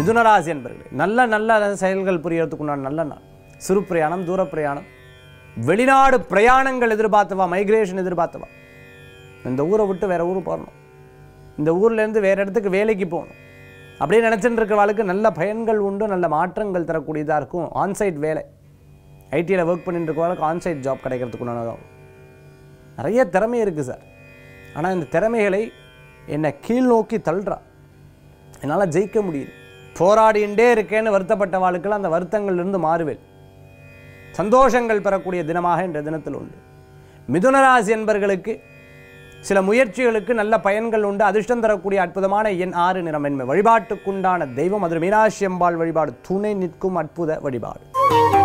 மிதுனராசி என்பர்கள் நல்ல நல்ல செயல்கள் புரியறதுக்குண்டான நல்ல நாள் சிறு பிரயாணம் தூர பிரயாணம் வெளிநாடு பிரயாணங்கள் எதிர்பார்த்தவா மைக்ரேஷன் எதிர்பார்த்தவா இந்த ஊரை விட்டு வேற ஊர் போகணும் இந்த ஊர்லேருந்து வேற இடத்துக்கு வேலைக்கு போகணும் அப்படியே நினச்சிட்டு இருக்கிறவாளுக்கு நல்ல பயன்கள் உண்டு நல்ல மாற்றங்கள் தரக்கூடியதாக இருக்கும் ஆன்சைட் வேலை ஐடியில் ஒர்க் பண்ணிட்டு இருக்கிறவளுக்கு ஆன்சைட் ஜாப் கிடைக்கிறதுக்குண்டானதாகும் நிறைய திறமை இருக்குது சார் ஆனால் இந்த திறமைகளை என்னை கீழ் நோக்கி தள்ளுறா என்னால் ஜெயிக்க முடியுது போராடிண்டே இருக்கேன்னு வருத்தப்பட்ட வாழ்க்கையில் அந்த வருத்தங்கள்லேருந்து மாறுவேன் சந்தோஷங்கள் பெறக்கூடிய தினமாக இன்றைய தினத்தில் உண்டு மிதுனராசி என்பர்களுக்கு சில முயற்சிகளுக்கு நல்ல பயன்கள் உண்டு அதிர்ஷ்டம் தரக்கூடிய அற்புதமான எண் ஆறு நிறம் என்பது வழிபாட்டுக்குண்டான தெய்வம் அது மீனாட்சி அம்பாள் வழிபாடு துணை நிற்கும் அற்புத வழிபாடு